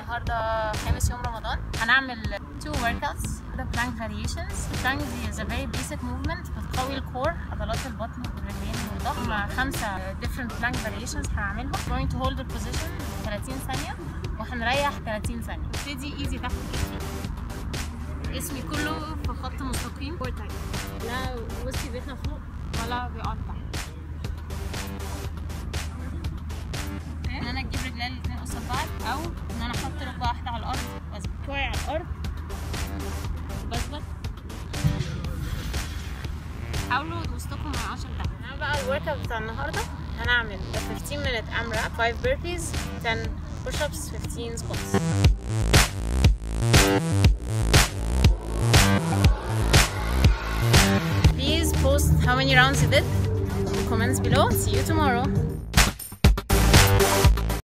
النهارده خامس يوم رمضان هنعمل two workouts the plank variations plank is a very basic movement بتقوي الكور عضلات البطن والرجلين والظهر مع خمسة different plank variations هنعملهم going to hold the position 30 ثانية وهنريح 30 ثانية نبتدي easy تحت كتفي جسمي كله في خط مستقيم فور تايم لا وسطي بيطلع فوق ولا بيقعد تحت ان انا اجيب رجلي الاثنين قصاد بعض او ان انا احط ركبه واحده على الارض واثبت كوعي على الارض بثبت حاولوا وسطكم مع 10 تحت انا بقى الورك اوت بتاع النهارده هنعمل 15 minute AMRAP 5 burpees 10 push ups 15 squats Please post how many rounds you did in the comments below. See you tomorrow.